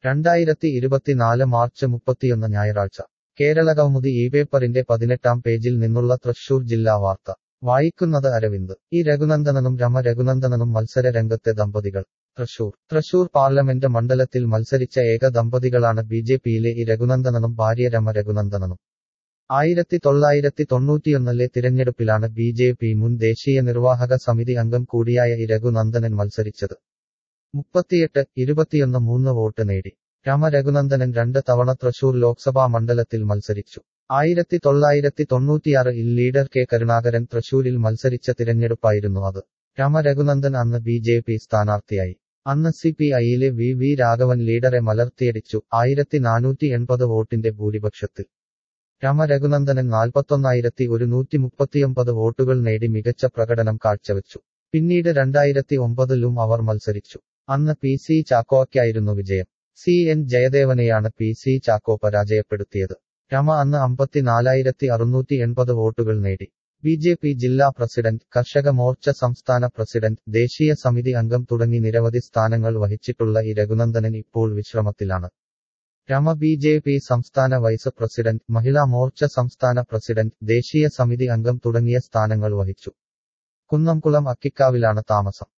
രണ്ടായിരത്തി ഇരുപത്തിനാല് മാർച്ച് മുപ്പത്തിയൊന്ന് ഞായറാഴ്ച കേരള കൗമുദി ഈ പേപ്പറിന്റെ പതിനെട്ടാം പേജിൽ നിന്നുള്ള തൃശൂർ ജില്ലാ വാർത്ത വായിക്കുന്നത് അരവിന്ദ് ഈ രഘുനന്ദനനും രമ രഘുനന്ദനനും മത്സര രംഗത്തെ ദമ്പതികൾ തൃശൂർ തൃശൂർ പാർലമെന്റ് മണ്ഡലത്തിൽ മത്സരിച്ച ഏക ദമ്പതികളാണ് ബി ജെ പിയിലെ ഈ രഘുനന്ദനനും ഭാര്യ രമ രഘുനന്ദനനും ആയിരത്തി തൊള്ളായിരത്തി തൊണ്ണൂറ്റിയൊന്നിലെ തിരഞ്ഞെടുപ്പിലാണ് ബി ജെ പി മുൻ ദേശീയ നിർവാഹക സമിതി അംഗം കൂടിയായ ഈ രഘുനന്ദനൻ മത്സരിച്ചത് മുപ്പത്തിയെട്ട് ഇരുപത്തിയൊന്ന് മൂന്ന് വോട്ട് നേടി രമ രഘുനന്ദനൻ രണ്ട് തവണ തൃശൂർ ലോക്സഭാ മണ്ഡലത്തിൽ മത്സരിച്ചു ആയിരത്തി തൊള്ളായിരത്തി തൊണ്ണൂറ്റിയാറിൽ ലീഡർ കെ കരുണാകരൻ തൃശൂരിൽ മത്സരിച്ച തിരഞ്ഞെടുപ്പായിരുന്നു അത് രമ രഘുനന്ദൻ അന്ന് ബി ജെ പി സ്ഥാനാർത്ഥിയായി അന്ന് സി പി ഐയിലെ വി വി രാഘവൻ ലീഡറെ മലർത്തിയടിച്ചു ആയിരത്തി നാനൂറ്റി എൺപത് വോട്ടിന്റെ ഭൂരിപക്ഷത്തിൽ രമ രഘുനന്ദനൻ നാൽപ്പത്തൊന്നായിരത്തി ഒരുന്നൂറ്റി മുപ്പത്തിയൊമ്പത് വോട്ടുകൾ നേടി മികച്ച പ്രകടനം കാഴ്ചവെച്ചു പിന്നീട് രണ്ടായിരത്തി ഒമ്പതിലും അവർ മത്സരിച്ചു അന്ന് പി സി ചാക്കോയ്ക്കായിരുന്നു വിജയം സി എൻ ജയദേവനെയാണ് പി സി ചാക്കോ പരാജയപ്പെടുത്തിയത് രമ അന്ന് അമ്പത്തിനാലായിരത്തി അറുന്നൂറ്റി എൺപത് വോട്ടുകൾ നേടി ബി ജെ പി ജില്ലാ പ്രസിഡന്റ് കർഷക മോർച്ച സംസ്ഥാന പ്രസിഡന്റ് ദേശീയ സമിതി അംഗം തുടങ്ങി നിരവധി സ്ഥാനങ്ങൾ വഹിച്ചിട്ടുള്ള ഈ രഘുനന്ദനൻ ഇപ്പോൾ വിശ്രമത്തിലാണ് രമ ബി ജെ പി സംസ്ഥാന വൈസ് പ്രസിഡന്റ് മഹിളാ മോർച്ച സംസ്ഥാന പ്രസിഡന്റ് ദേശീയ സമിതി അംഗം തുടങ്ങിയ സ്ഥാനങ്ങൾ വഹിച്ചു കുന്നംകുളം അക്കിക്കാവിലാണ് താമസം